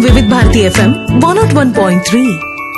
వివిధ Bharati FM one nought one point three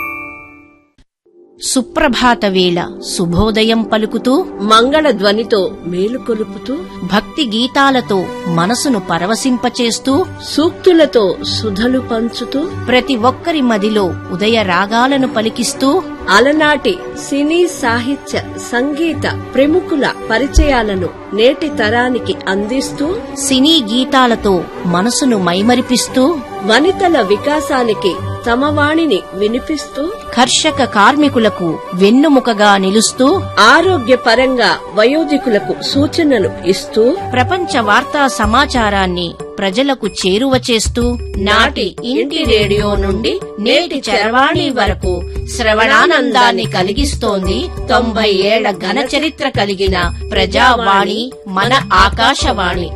సుప్రభాత వేళ శుభోదయం పలుకుతూ మంగళ ధ్వనితో మేలుకొలుపుతూ భక్తి గీతాలతో మనసును పరవశింపచేస్తూ సూక్తులతో సుధలు పంచుతూ ప్రతి ఒక్కరి మదిలో ఉదయ రాగాలను పలికిస్తూ అలనాటి సినీ సాహిత్య సంగీత ప్రముఖుల పరిచయాలను నేటి తరానికి అందిస్తూ సినీ గీతాలతో మనసును మైమరిపిస్తూ వనితల వికాసానికి తమ వాణిని వినిపిస్తూ కర్షక కార్మికులకు వెన్నుముకగా నిలుస్తూ ఆరోగ్యపరంగా వయోధికులకు సూచనలు ఇస్తూ ప్రపంచ వార్తా సమాచారాన్ని ప్రజలకు చేరువ చేస్తూ నాటి ఇంటి రేడియో నుండి నేటి చరవాణి వరకు శ్రవణానందాన్ని కలిగిస్తోంది తొంభై ఏళ్ల ఘన చరిత్ర కలిగిన ప్రజావాణి మన ఆకాశవాణి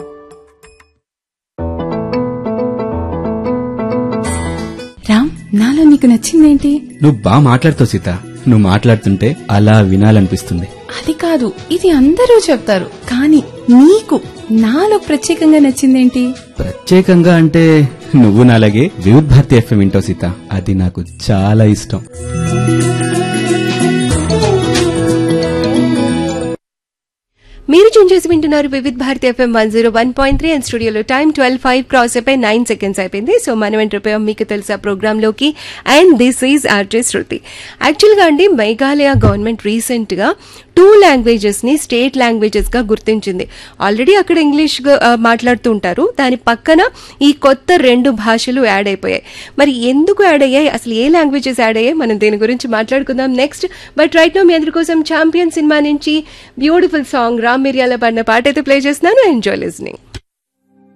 రామ్ నాలో నీకు నచ్చిందేంటి నువ్వు బాగా మాట్లాడుతావు సీత నువ్వు మాట్లాడుతుంటే అలా వినాలనిపిస్తుంది అది కాదు ఇది అందరూ చెప్తారు కానీ నీకు నాలో ప్రత్యేకంగా నచ్చిందేంటి ప్రత్యేకంగా అంటే నువ్వు నాలాగే వివిధ్ భారతి ఎఫ్ఎం వింటావు సీత అది నాకు చాలా ఇష్టం మీరు చూన్ చేసి వింటున్నారు Vividh Bharati FM one zero one point three and స్టూడియోలో టైం ట్వెల్వ్ ఫైవ్ క్రాస్ అయిపోయి నైన్ సెకండ్స్ అయిపోయింది సో మనం ఎంటర్ మీకు తెలుసా ప్రోగ్రామ్ లోకి and this is artist Shruti యాక్చువల్గా అండి మేఘాలయ గవర్నమెంట్ రీసెంట్ గా టూ లాంగ్వేజెస్ ని స్టేట్ లాంగ్వేజెస్ గా గుర్తించింది ఆల్రెడీ అక్కడ ఇంగ్లీష్ గా- ఆ, మాట్లాడుతూ ఉంటారు దాని పక్కన ఈ కొత్త రెండు భాషలు యాడ్ అయిపోయాయి మరి ఎందుకు యాడ్ అయ్యాయి అసలు ఏ లాంగ్వేజెస్ యాడ్ అయ్యాయి మనం దీని గురించి మాట్లాడుకుందాం నెక్స్ట్ బట్ రైట్ నో మీ అందరి కోసం ఛాంపియన్ సినిమా నుంచి బ్యూటిఫుల్ సాంగ్ రామ్ మిరియాల పాడిన పాట అయితే ప్లే చేస్తున్నాను ఎంజాయ్ లిస్నింగ్